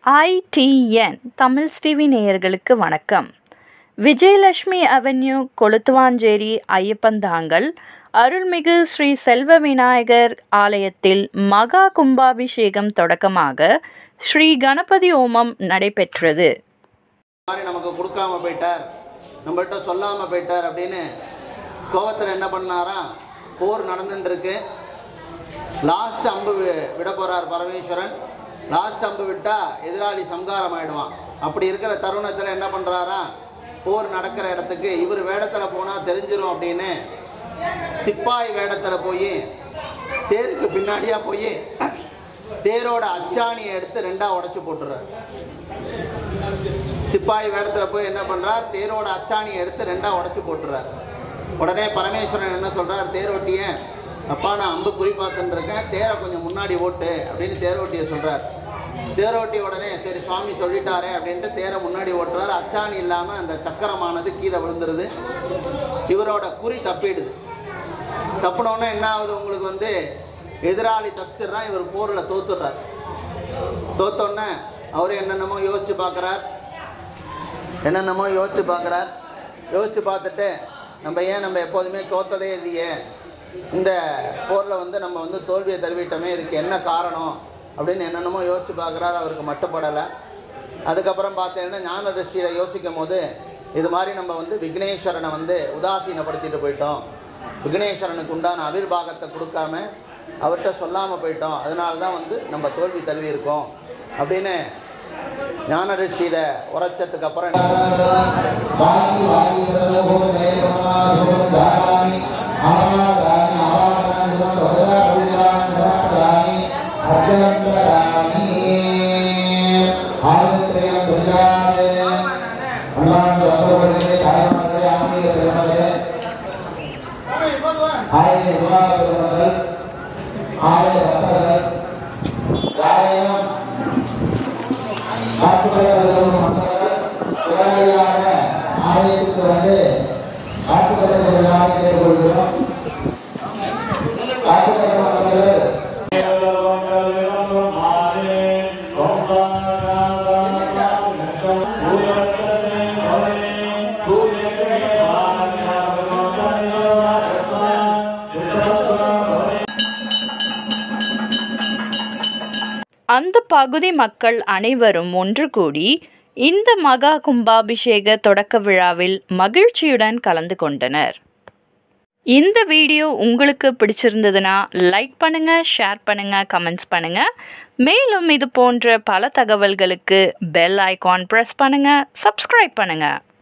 ITN Tamil TV நேயர்களுக்கு வணக்கம் Vijayalakshmi avenue கொளுத்துவாஞ்சேரி Iyyappanthangal அருள்மிகு ஸ்ரீ செல்வ விநாயகர் ஆலயத்தில் மகா கும்பாபிஷேகம் தொடக்கமாக ஸ்ரீ கணபதி ஹோமம் நடைபெற்றது மாதிரி நமக்கு கொடுக்காம போயிட்டார் நம்மள்கிட்ட சொல்லாமல் போயிட்டார் அப்படின்னு கோவத்தில் என்ன பண்ணாராம் போர் நடந்துட்டு இருக்கு லாஸ்ட் அம்பு வி- விட போறார் பரமேஸ்வரன் லாஸ்ட் அம்பு விட்டா எதிராளி சம்காரம் ஆயிடுவான் அப்படி இருக்கிற தருணத்தில் என்ன பண்றாராம் போர் நடக்கிற இடத்துக்கு இவர் வேடத்தில் போனால் தெரிஞ்சிரும் அப்படின்னு சிப்பாய் வேடத்தில் போய் தேருக்கு பின்னாடியா போய் தேரோட அச்சாணியை எடுத்து ரெண்டா உடைச்சு போட்டுறாரு சிப்பாய் வேடத்தில் போய் என்ன பண்றார் தேரோட அச்சாணியை எடுத்து ரெண்டா உடைச்சு போட்டுறார் உடனே பரமேஸ்வரன் என்ன சொல்றார் தேரோட்டிய அப்பா நான் அம்பு குறி பார்த்துட்டு இருக்கேன் தேரை கொஞ்சம் முன்னாடி ஓட்டு அப்படின்னு தேரோட்டியை சொல்றார் தேரோட்டி உடனே சரி சுவாமி சொல்லிட்டாரே அப்படின்ட்டு தேரை முன்னாடி ஓட்டுறாரு அச்சாணி இல்லாமல் அந்த சக்கரமானது கீழே விழுந்துருது இவரோட குறி தப்பிடுது தப்புனோடனே என்ன ஆகுது உங்களுக்கு வந்து எதிராளி தப்பிச்சிடுறான் இவர் போரில் தோத்துடுறார் தோத்தோடனே அவர் என்னென்னமோ யோசிச்சு பார்க்குறார் என்னென்னமோ யோசிச்சு பார்க்குறார் யோசிச்சு பார்த்துட்டு நம்ம ஏன் நம்ம எப்போதுமே தோத்ததே இல்லையே இந்த போரில் வந்து நம்ம வந்து தோல்வியை தருவிட்டோமே இதுக்கு என்ன காரணம் அப்படின்னு என்னென்னமோ யோசிச்சு பார்க்குறாரு அவருக்கு மட்டுப்படலை அதுக்கப்புறம் பார்த்தீங்கன்னா ஞான திருஷ்டியில் யோசிக்கும் போது இது மாதிரி நம்ம வந்து விக்னேஸ்வரனை வந்து உதாசீனப்படுத்திட்டு போயிட்டோம் விக்னேஸ்வரனுக்கு உண்டான அவிர்வாகத்தை கொடுக்காம அவர்கிட்ட சொல்லாமல் போயிட்டோம் அதனால தான் வந்து நம்ம தோல்வி தழுவி இருக்கோம் அப்படின்னு ஞான ரிஷியில உரைச்சதுக்கு அப்புறம் ஆலயத்துக்கு வந்து காட்டுப்பட்ட கேட்டுக்கொள்கிறோம் காட்டுப்பட்ட மக்கள் அந்த பகுதி மக்கள் அனைவரும் ஒன்று கூடி இந்த மகா கும்பாபிஷேக தொடக்க விழாவில் மகிழ்ச்சியுடன் கலந்து கொண்டனர் இந்த வீடியோ உங்களுக்கு பிடிச்சிருந்ததுன்னா லைக் பண்ணுங்க ஷேர் பண்ணுங்க கமெண்ட்ஸ் பண்ணுங்க மேலும் இது போன்ற பல தகவல்களுக்கு பெல் ஐகான் ப்ரெஸ் பண்ணுங்க சப்ஸ்கிரைப் பண்ணுங்க